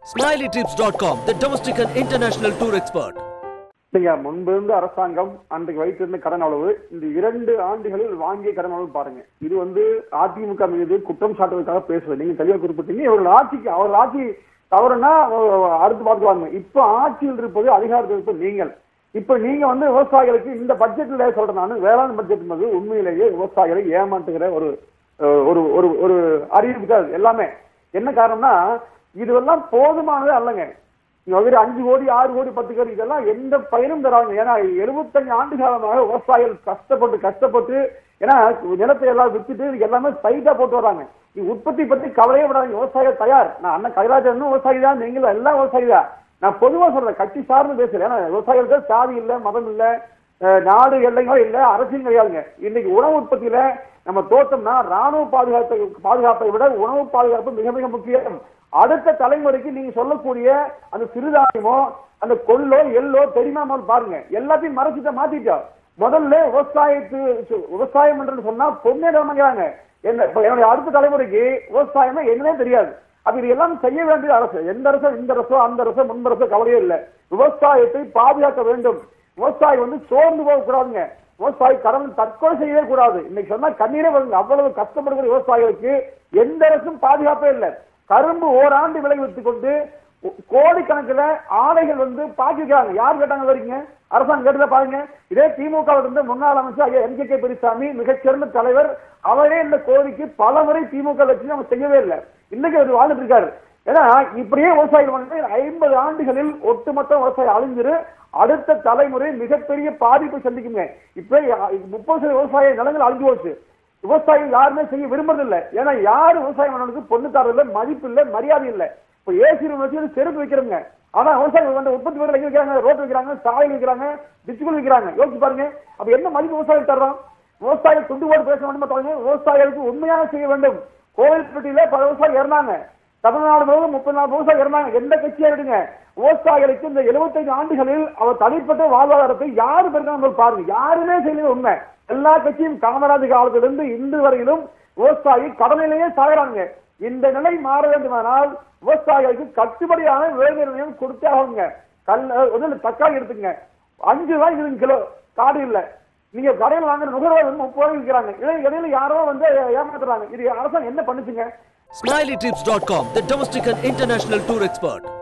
SmileyTrips.com, the domestic and international tour expert. நீங்க முன்பு இருந்த அரசாங்கம் அன்றைக்கு வைத்திருந்த கடன் அளவு இந்த இரண்டு ஆண்டுகளில் வாங்கிய கடன் அளவு பாருங்க இது வந்து அதிமுக மீது குற்றம் சாட்டுவதற்காக பேசுவது நீங்க தெளிவாக குறிப்பிட்டீங்க இவர்கள் ஆட்சிக்கு அவர் ஆட்சி தவறுனா அஹ், அடுத்து பார்த்துக்குவாங்க இப்ப ஆட்சியில் இருப்பது அதிகாரத்தில் இருப்பது நீங்கள் இப்ப நீங்க வந்து விவசாயிகளுக்கு இந்த பட்ஜெட்ல சொல்றேன் நான் வேளாண் பட்ஜெட் என்பது உண்மையிலேயே விவசாயிகளை ஏமாற்றுகிற ஒரு அஹ், ஒரு ஒரு ஒரு அறிவிப்பு தான் இது எல்லாமே என்ன காரணம்னா இதுவெல்லாம் போதுமானது அல்லங்க இங்க வந்து அஞ்சு கோடி ஆறு கோடி பத்து கோடி இதெல்லாம் எந்த பயனும் தராங்க ஏன்னா எழுபத்தஞ்சு ஆண்டு காலமாக விவசாயிகள் கஷ்டப்பட்டு கஷ்டப்பட்டு ஏன்னா நிலத்தை எல்லாம் வித்துட்டு இதுக்கு எல்லாமே சைட்டா போட்டு வராங்க நீ உற்பத்தி பத்தி கவலையே விடாதீங்க விவசாயிகள் தயார் நான் அண்ணன் கைலாஜனும் விவசாயி தான் நீங்களும் எல்லாம் விவசாயி தான் நான் பொதுவா சொல்றேன் கட்சி சார்ந்து பேசுறேன் ஏன்னா விவசாயிகளுக்கு சாதி இல்ல மதம் இல்ல அஹ், நாடு எல்லைங்களும் இல்ல அரசியல் கிடையாதுங்க இன்னைக்கு உணவு உற்பத்தியில நம்ம தோட்டம்னா ராணுவ பாதுகாப்பை பாதுகாப்பை விட உணவு பாதுகாப்பு மிக மிக முக்கியம் அடுத்த தலைமுறைக்கு நீங்க சொல்லக்கூடிய அந்த சிறுதானியமோ அந்த கொள்ளோ எள்ளோ தெரியுமா பாருங்க எல்லாத்தையும் மறைச்சிட்ட மாத்திட்டோம் முதல்ல விவசாயத்து சு- விவசாயம் என்று சொன்னா பொன்னேறாங்க என்ன இப்ப என்னுடைய அடுத்த தலைமுறைக்கு விவசாயம்னா என்னன்னே தெரியாது அப்ப இது எல்லாம் செய்ய வேண்டிய அரசு எந்த அரசோ இந்த அரசோ அந்த அரசோ முன்பு அரசோ கவலையே இல்லை விவசாயத்தை பாதுகாக்க வேண்டும் விவசாயி வந்து சோர்ந்து போக கூடாதுங்க விவசாயி கடன் தற்கொலை செய்யவே கூடாது இன்னைக்கு சொன்னா கண்ணீரே வருங்க அவ்வளவு கஷ்டப்படுகிற விவசாயிகளுக்கு எந்த அரசும் பாதுகாப்பே இல்லை கரும்பு ஓராண்டு விலை வைத்துக் கொண்டு கோடிக்கணக்கில் ஆலைகள் வந்து பாக்கிக்கிறாங்க யார் கேட்டாங்க வரீங்க அரசாங்கம் கேட்டதை பாருங்க இதே திமுக வில் இருந்த முன்னாள் அமைச்சர் ஐயா எம் கே கே பெரியசாமி மிகச்சிறந்த தலைவர் அவரே இந்த கோரிக்கை பல முறை திமுக வச்சு அவங்க செய்யவே இல்லை இன்னைக்கு அவர் வாழ்ந்துட்டு இருக்காரு ஏன்னா இப்படியே விவசாயிகள் வந்து ஐம்பது ஆண்டுகளில் ஒட்டுமொத்த விவசாயம் அழிஞ்சிரு அடுத்த தலைமுறை மிகப்பெரிய பாதிப்பை சந்திக்குங்க இப்ப முப்பது சதவீத விவசாய நிலங்கள் அழிஞ்சு போச்சு விவசாயிகள் யாருமே செய்ய விரும்புறதில்லை ஏன்னா யாரு விவசாயம் பண்ணணுக்கு பொண்ணு தரது இல்ல மதிப்பு இல்ல மரியாதை இல்ல இப்ப ஏசி வச்சு செருப்பு வைக்கிறோங்க ஆனா விவசாயிகள் வந்து உற்பத்தி வேலை எங்க வைக்கிறாங்க ரோட் வைக்கிறாங்க சாலை வைக்கிறாங்க டிச்சுக்குள் வைக்கிறாங்க யோசிச்சு பாருங்க அப்ப என்ன மதிப்பு விவசாயம் தர்றோம் விவசாயிகள் துண்டு போட்டு பேச வேண்டும் பாருங்க விவசாயிகளுக்கு உண்மையாக செய்ய வேண்டும் கோவில்பட்டியில பல விவசாயி இறந்தாங்க தமிழ்நாடு முழுவதும் முப்பது நாலு விவசாயி இருந்தாங்க எந்த கட்சியா எடுங்க விவசாயிகளுக்கு இந்த 75 ஆண்டுகளில் அவர் தனிப்பட்ட வாழ்வாதாரத்தை யாரு பெருக்காங்க பாருங்க யாருமே செய்யல உண்மை எல்லா கட்சியும் காமராஜர் காலத்திலிருந்து இன்று வரையிலும் விவசாயி கடனிலேயே சாகுறாங்க இந்த நிலை மாற வேண்டுமானால் விவசாயிகளுக்கு கட்டுப்படியான விலை நிர்ணயம் கொடுத்தே ஆகுங்க கல் வந்து தக்காளி எடுத்துங்க அஞ்சு ரூபாய் இருக்குதுங்க கிலோ காடு இல்ல நீங்க கடையில் வாங்குற நுகர்வோர் வந்து முப்பது ரூபாய் விற்கிறாங்க இதை இடையில யாரோ வந்து ஏமாத்துறாங்க இது அரசாங்கம் என்ன பண்ணுச்சுங்க SmileyTrips.com, the domestic and international tour expert.